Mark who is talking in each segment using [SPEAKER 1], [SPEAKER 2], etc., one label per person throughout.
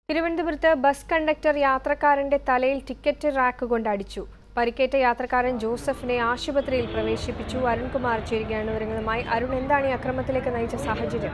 [SPEAKER 1] തിരുവനന്തപുരത്ത് bus conductor യാത്രക്കാരന്റെ തലയിൽ ticket rack കൊണ്ട് അടിച്ചു പരിക്കേറ്റ യാത്രക്കാരൻ ജോസഫിനെ ആശുപത്രിയിൽ പ്രവേശിപ്പിച്ചു അരുൺകുമാർ ചേരുകയാണ് വിവരങ്ങളുമായി അരുൺ എന്താണ് ഈ അക്രമത്തിലേക്ക് നയിച്ച സാഹചര്യം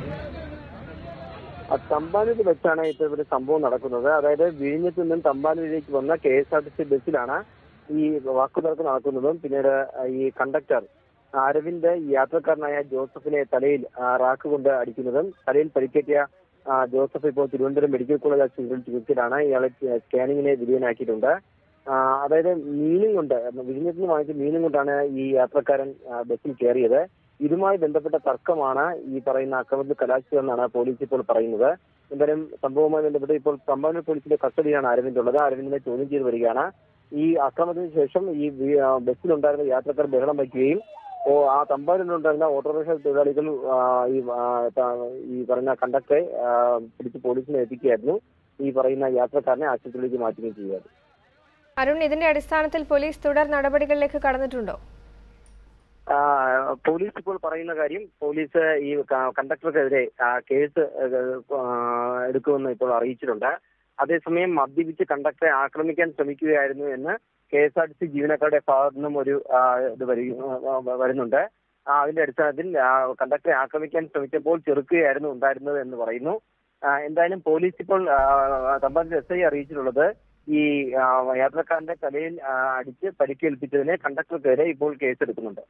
[SPEAKER 2] ആ തമ്പാനൂരിൽ വെച്ചാണ് ഇപ്പോൾ ഒരു സംഭവം നടക്കുന്നത് അതായത് വിഴിഞ്ഞത്ത് നിന്നും തമ്പാനൂരിലേക്ക് വന്ന K S R T C ബസ്സിലാണ് ഈ വാക്കുതർക്കം നടക്കുന്നതും പിന്നീട് ഈ കണ്ടക്ടർ അരവിന്ദ് ഈ യാത്രക്കാരനായ ജോസഫിനെ തലയിൽ ആ, റാക്ക് കൊണ്ട് അടിക്കുന്നതും തലയിൽ പരിക്കേറ്റ ആ, ജോസഫ് ഇപ്പോൾ തിരുവനന്തപുരം മെഡിക്കൽ കോളേജ് ആശുപത്രിയിൽ ചികിത്സയിലാണ് ഇയാളെ സ്കാനിങ്ങിന് വിധേയനാക്കിയിട്ടുണ്ട് ആ, അതായത് മീനും കൊണ്ട് വിഴിഞ്ഞത്ത് നിന്ന് വാങ്ങിച്ച മീനും കൊണ്ടാണ് ഈ യാത്രക്കാരൻ ആ, ബസ്സിൽ കയറിയത് ഇതുമായി ബന്ധപ്പെട്ട തർക്കമാണ് ഈ പറയുന്ന അക്രമത്തിൽ കലാശിച്ചതെന്നാണ് പോലീസ് ഇപ്പോൾ പറയുന്നത് എന്തായാലും സംഭവവുമായി ബന്ധപ്പെട്ട് ഇപ്പോൾ തമ്പാനൂർ പോലീസിന്റെ കസ്റ്റഡിയിലാണ് അരവിന്ദ് ഉള്ളത് അരവിന്ദിനെ ചോദ്യം ചെയ്ത് വരികയാണ് ഈ അക്രമത്തിന് ശേഷം ഈ വി- ആ, ബസ്സിലുണ്ടായിരുന്ന യാത്രക്കാർ ബഹളം വയ്ക്കുകയും ഓ ആ തമ്പാനൂരിലുണ്ടായിരുന്ന ഓട്ടോറിക്ഷ തൊഴിലാളികൾ ആ, ഈ ആ, ത- ഈ പറയുന്ന കണ്ടക്ടറെ ആ, പിടിച്ച് പോലീസിനെ എത്തിക്കുകയായിരുന്നു ഈ പറയുന്ന യാത്രക്കാരനെ ആശുപത്രിയിലേക്ക് മാറ്റുകയും ചെയ്യുകയായിരുന്നു
[SPEAKER 1] അരുൺ ഇതിന്റെ അടിസ്ഥാനത്തിൽ പോലീസ് തുടർ നടപടികളിലേക്ക് കടന്നിട്ടുണ്ടോ
[SPEAKER 2] ആ, പോലീസ് ഇപ്പോൾ പറയുന്ന കാര്യം പോലീസ് ഈ ക- കണ്ടക്ടർക്കെതിരെ ആ, കേസ് ആ, എടുക്കുമെന്ന് ഇപ്പോൾ അറിയിച്ചിട്ടുണ്ട് അതേസമയം മദ്യപിച്ച് കണ്ടക്ടറെ ആക്രമിക്കാൻ ശ്രമിക്കുകയായിരുന്നു എന്ന് K S R T C ജീവനക്കാരുടെ ഭാഗത്തു നിന്നും ഒരു ആ, ഇത് വരി- ആ, വരുന്നുണ്ട് ആ, അതിന്റെ അടിസ്ഥാനത്തിൽ ആ, കണ്ടക്ടറെ ആക്രമിക്കാൻ ശ്രമിച്ചപ്പോൾ ചെറുക്കുകയായിരുന്നു ഉണ്ടായിരുന്നത് എന്ന് പറയുന്നു ആ, എന്തായാലും പോലീസ് ഇപ്പോൾ തമ്പാനൂർ എസ് ഐ അറിയിച്ചിട്ടുള്ളത് ഈ ആ, യാത്രക്കാരന്റെ തലയിൽ ആ, അടിച്ച് പരിക്കേൽപ്പിച്ചതിന് കണ്ടക്ടർക്കെതിരെ ഇപ്പോൾ കേസെടുക്കുന്നുണ്ട്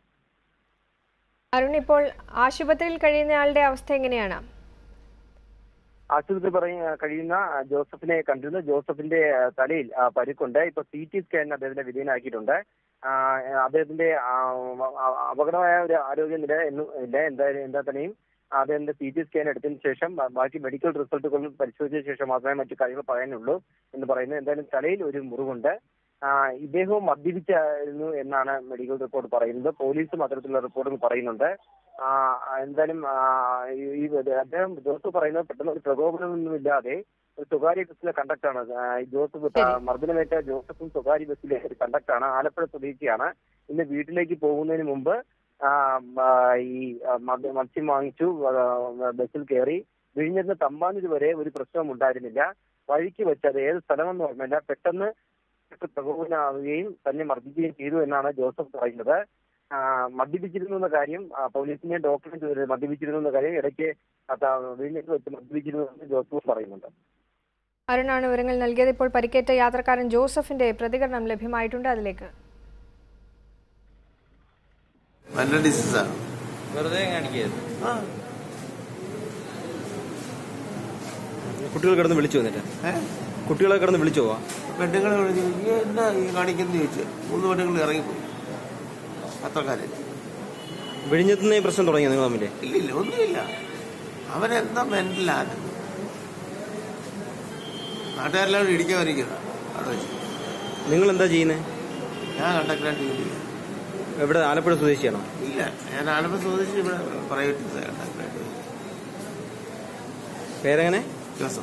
[SPEAKER 1] അരുൺ ഇപ്പോൾ ആശുപത്രിയിൽ കഴിയുന്നയാളുടെ അവസ്ഥ എങ്ങനെയാണ്
[SPEAKER 2] ആശുപത്രി പറയ കഴിയുന്ന ജോസഫിനെ കണ്ടിരുന്നു ജോസഫിന്റെ ആ, തലയിൽ ആ, പരിക്കുണ്ട് ഇപ്പൊ സി ടി സ്കാൻ അദ്ദേഹത്തിന്റെ വിധേയനാക്കിയിട്ടുണ്ട് ആ, അദ്ദേഹത്തിന്റെ ആ, അ- അപകടമായ ഒരു ആരോഗ്യനില എന്നും ഇല്ല എന്തായാലും എന്താ തന്നെയും അദ്ദേഹത്തിന്റെ സി ടി സ്കാൻ എടുത്തതിന് ശേഷം ബ- ബാക്കി മെഡിക്കൽ റിസൾട്ടുകൾ പരിശോധിച്ച ശേഷം മാത്രമേ മറ്റു കാര്യങ്ങൾ പറയാനുള്ളൂ എന്ന് പറയുന്നു എന്തായാലും തലയിൽ ഒരു മുറിവുണ്ട് ആ, ഇദ്ദേഹവും മദ്യപിച്ചായിരുന്നു എന്നാണ് മെഡിക്കൽ റിപ്പോർട്ട് പറയുന്നത് പോലീസും അത്തരത്തിലുള്ള റിപ്പോർട്ടുകൾ പറയുന്നുണ്ട് ആ, എന്തായാലും ആ, ഈ ഈ അദ്ദേഹം ജോസഫ് പറയുന്നത് പെട്ടെന്ന് ഒരു പ്രകോപനമൊന്നുമില്ലാതെ ഒരു സ്വകാര്യ ബസ്സിലെ കണ്ടക്ടറാണ് ആ, ഈ ജോസഫ്
[SPEAKER 1] ശരി.
[SPEAKER 2] മർദ്ദനമേറ്റ ജോസഫും സ്വകാര്യ ബസ്സിലെ ഒരു കണ്ടക്ടറാണ് ആലപ്പുഴ സ്വദേശിയാണ് ഇന്ന് വീട്ടിലേക്ക് പോകുന്നതിന് മുമ്പ് ആ, ആ, ഈ ആ, മദ്യ- മദ്യം വാങ്ങിച്ചു ആ, ബസ്സിൽ കയറി വിഴിഞ്ഞിരുന്ന തമ്പാനൂർ വരെ ഒരു പ്രശ്നവും ഉണ്ടായിരുന്നില്ല വഴിക്ക് വെച്ച് അത് ഏത് സ്ഥലമെന്ന് ഓർമ്മയില്ല പെട്ടെന്ന് പ്രകോപനമാവുകയും തന്നെ മർദ്ദിക്കുകയും ചെയ്തു എന്നാണ് ജോസഫ് പറയുന്നത് ആ, മദ്യപിച്ചിരുന്നു എന്ന കാര്യം ആ, പോലീസിനെ ഡോക്യുമെന്റ് ചെയ്തത് മദ്യപിച്ചിരുന്നു എന്ന കാര്യം ഇടയ്ക്ക് വീട്ടിലേക്ക് വെച്ച് മദ്യപിച്ചിരുന്നു എന്ന് ജോസഫ് പറയുന്നുണ്ട്
[SPEAKER 1] അരുണാണ് വിവരങ്ങൾ നൽകിയത് ഇപ്പോൾ പരിക്കേറ്റ യാത്രക്കാരൻ ജോസഫിന്റെ പ്രതികരണം ലഭ്യമായിട്ടുണ്ട് അതിലേക്ക്
[SPEAKER 3] നല്ല ഡിസീസാണ്
[SPEAKER 4] വെറുതെ കാണിക്കരുത്
[SPEAKER 3] ആ
[SPEAKER 4] കുട്ടികൾ കിടന്ന് വിളിച്ചു വന്നിട്ട്
[SPEAKER 3] ഏ
[SPEAKER 4] കുട്ടികളെ കിടന്ന് വിളിച്ചു പോവാ
[SPEAKER 3] പെണ്ണുങ്ങളെ വിളിച്ചു "ഈ എന്നാ ഈ കാണിക്കുന്നു ചോദിച്ചു മൂന്ന് പെണ്ണുങ്ങൾ ഇറങ്ങിപ്പോയി പത്രക്കാര്
[SPEAKER 4] വിഴിഞ്ഞത്തുനിന്ന് ഈ പ്രശ്നം തുടങ്ങിയ നിങ്ങൾ തമ്മില്
[SPEAKER 3] ഇല്ലില്ല ഒന്നുമില്ല അവനെന്താ മെന്റലാണ് നാട്ടുകാരെല്ലാവരും ഇടിക്കാൻ വരിക്കുന്ന അവിടെ വെച്ച്
[SPEAKER 4] നിങ്ങൾ എന്താ ചെയ്യുന്നത്
[SPEAKER 3] ഞാൻ കണ്ടക്ടറായിട്ട് ജോലി ചെയ്യാം
[SPEAKER 4] എവിടെ ആലപ്പുഴ സ്വദേശിയാണോ
[SPEAKER 3] ഇല്ല ഞാൻ ആലപ്പുഴ സ്വദേശി ഇവിടെ പ്രൈവറ്റ് കണ്ടക്ടറായിട്ട് ജോലി ചെയ്യാം.
[SPEAKER 4] പേരെങ്ങനെ
[SPEAKER 3] ജോസഫ്